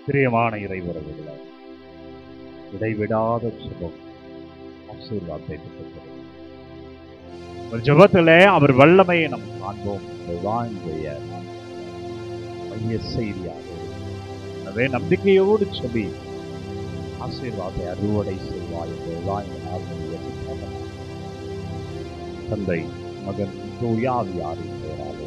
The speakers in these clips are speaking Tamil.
பிரியமான இறைவர்களே இடைவிடாத சுபம் ஆசீர்வாதத்தை பெற்றுத்தரும் ஒரு ஜெபத்திலே அவர் வல்லமையை நாம் காண்போம் அதுதான் இன்றைய மைய செய்தியாக எனவே நம்பிக்கையோடு சொல்லி ஆசீர்வாதத்தை அறுவடை செய்வாய் என்பதுதான் இந்த நாளுடைய சிந்தனை. தந்தை மகன் தூயாவியாரின் பெயராலே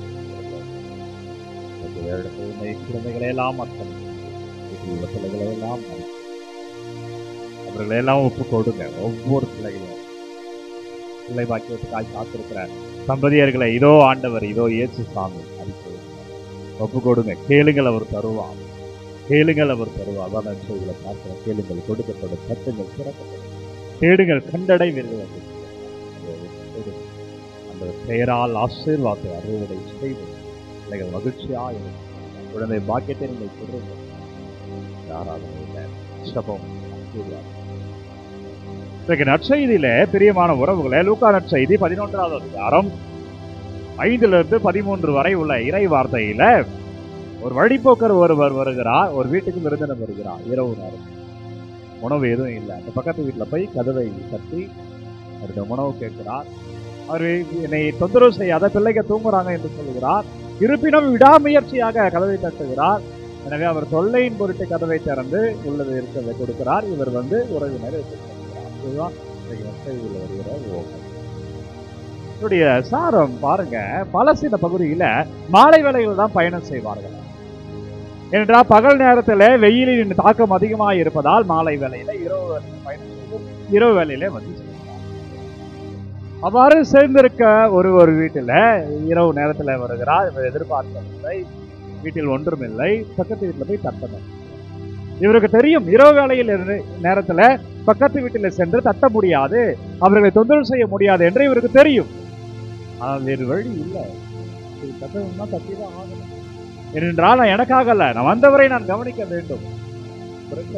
இந்த வேடத்தை குழந்தைகளை எல்லாம் மக்கள் உள்ள பிள்ளைகளை எல்லாம் அவர்களை எல்லாம் ஒப்பு கொடுங்க ஒவ்வொரு பிள்ளைகளும் பிள்ளை பாக்கியத்துக்காய் காத்திருக்கிற தம்பதியர்களை இதோ ஆண்டவர் இதோ இயேசு சாமி அறிக்கை ஒப்பு கொடுங்க கேளுங்கள் அவர் தருவார் கேளுங்கள் அவர் தருவார் அதான் நான் சொல்களை பார்க்கிறேன் கேளுங்கள் கொடுக்கப்படும் தட்டுங்கள் திறக்கப்படும் தேடுங்கள் கண்டடைவீர்கள் என்று சொல்லுங்கள். அந்த பெயரால் ஆசீர்வாதத்தை அறுவடை செய்து பிள்ளைகள் மகிழ்ச்சியா இருக்கும் குழந்தை பாக்கியத்தை நீங்கள் கொடுங்க ஆராதனையில் சபம் ஆசீர்வாதம் இன்றைக்கு நற்செய்தியில பிரியமான உறவுகளே லூக்கா நற்செய்தி பதினொன்றாவது அதிகாரம் ஐந்துல இருந்து பதிமூன்று வரை உள்ள இறை வார்த்தையில ஒரு வழிபோக்கர் ஒருவர் வருகிறார் ஒரு வீட்டுக்கு விருந்தினர் வருகிறார் இரவு நேரம் உணவு எதுவும் இல்லை அந்த பக்கத்து வீட்டுல போய் கதவை தட்டி அவருடைய உணவு கேட்கிறார் அவர் என்னை தொந்தரவு செய்யாத பிள்ளைங்க தூங்குறாங்க என்று சொல்லுகிறார் இருப்பினும் விடாமுயற்சியாக கதவை தட்டுகிறார் எனவே அவர் தொல்லையின் பொருட்டு கதவை திறந்து உள்ளது இருக்கிறதை கொடுக்கிறார் இவர் வந்து உறவினர் கொடுக்கிறார் இதுதான் இன்றைக்கு நற்செய்தியில் வருகிற ஓகம் இதனுடைய சாரம் பாருங்க பலஸ்தீன பகுதியில மாலை வேளையில் தான் பயணம் செய்வார்கள் ஏனென்றால் பகல் நேரத்தில் வெயிலின் தாக்கம் அதிகமாக இருப்பதால் மாலை வேளையில இரவு வேளையில பயணம் செய்து இரவு வேளையிலே வந்து சேர்ந்தார். அவ்வாறு சேர்ந்திருக்க ஒரு ஒரு வீட்டில் இரவு நேரத்தில் வருகிறார் இவர் எதிர்பார்க்கவில்லை வீட்டில் ஒன்றுமில்லை பக்கத்து வீட்டில் போய் தட்டணும் இவருக்கு தெரியும் இரவு வேளையில் இருந்து நேரத்துல பக்கத்து வீட்டில் சென்று தட்ட முடியாது அவர்களை தொந்தரவு செய்ய முடியாது என்று இவருக்கு தெரியும் ஆனால் வேறு வழி இல்லை இது தட்டணும்னா தட்டி தான் ஆகணும் ஏனென்றால் நான் எனக்காக அல்ல நான் வந்தவரை நான் கவனிக்க வேண்டும் பிறகு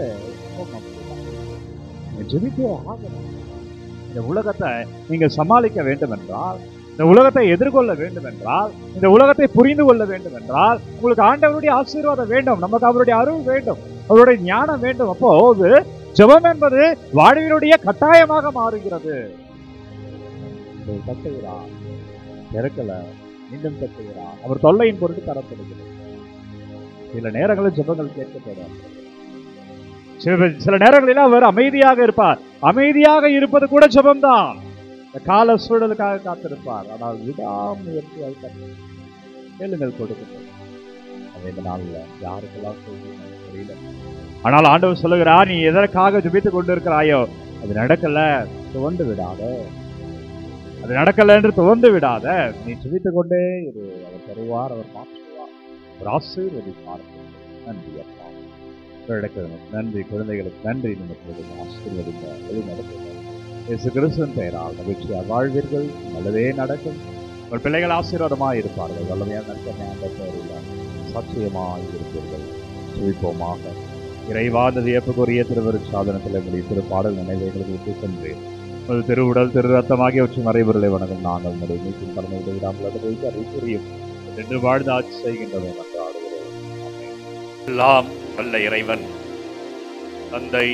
நீங்க ஜெபித்தே ஆகணும் இந்த உலகத்தை நீங்க சமாளிக்க வேண்டும் என்றால் இந்த உலகத்தை எதிர்கொள்ள வேண்டும் என்றால் இந்த உலகத்தை புரிந்து கொள்ள வேண்டும் என்றால் உங்களுக்கு ஆண்டவருடைய ஆசீர்வாதம் வேண்டும் நமக்கு அவருடைய அருள் வேண்டும் அவருடைய ஞானம் வேண்டும் அப்போது ஜெபம் என்பது வாழ்வினுடைய கட்டாயமாக மாறுகிறது இதை தட்டுகிறார் திறக்கல மீண்டும் தட்டுகிறார் அவர் தொல்லையின் பொருட்டு தரப்படுகிறது சில நேரங்களில் ஜெபங்கள் கேட்கப்படும் சில சில நேரங்களில் அவர் அமைதியாக இருப்பார் அமைதியாக இருப்பது கூட ஜெபம்தான் இந்த கால சூழலுக்காக காத்திருப்பார் ஆனால் விடாமுயற்சியாக தட்டு. கேளுங்கள் கொடுக்கப்படும் அதை இந்த நாளில் யாருக்கெல்லாம் சொல்லுங்க தெரியல ஆனால் ஆண்டவர் சொல்லுகிறார் நீ எதற்காக ஜெபித்துக் கொண்டிருக்கிறாயோ அது நடக்கல துவண்டு விடாத அது நடக்கல என்று துவந்து விடாத நீ ஜெபித்துக் கொண்டே இரு அவர் தருவார் அவர் மாற்றுவார் அவர் ஆசீர்வதிப்பார் நன்றி அப்பா உங்களுக்கு நன்றி குழந்தைகளுக்கு நன்றி நீங்கள் ஆசீர்வதிங்க வழி நடத்துங்க இயேசு கிறிஸ்துவின் பெயரால் மகிழ்ச்சியாக வாழ்வீர்கள் நல்லதே நடக்கும் உங்கள் பிள்ளைகள் ஆசீர்வாதமாக இருப்பார்கள் வல்லமையாக நடக்க அந்த பெயரில் சத்தியமாக இருப்பீர்கள் சுவிப்போமாக இறைவாத வியப்புக்குரிய திருவரு சாதனத்தில் உங்களுடைய திருப்பாடல் நினைவுகளுக்கு விட்டு சென்று உங்கள் திருவுடல் திரு ரத்தமாகியவற்றை மறைவுகளை வணங்கும் நாங்கள் உங்களுடைய மீட்டும் கடமை விடாமல் அதை வைத்து அதை புரியும் என்று வாழ்ந்து ஆட்சி செய்கின்றது என்று ஆடுகிறோம் எல்லாம் வல்ல இறைவன் தந்தை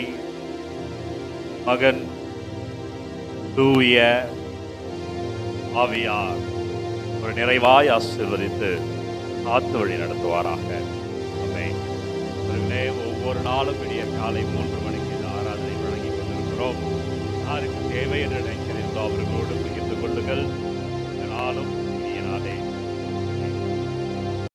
மகன் தூய ஆவியார் ஒரு நிறைவாய் ஆசீர்வதித்து காத்து வழி நடத்துவாராக ஆமென். அவர்களே ஒவ்வொரு நாளும் விடிய காலை மூன்று மணிக்கு இந்த ஆராதனை வழங்கிக் கொண்டிருக்கிறோம் யாருக்கு தேவை என்று நினைக்கிறீர்களோ அவர்களோடு பகிர்ந்து கொள்ளுங்கள்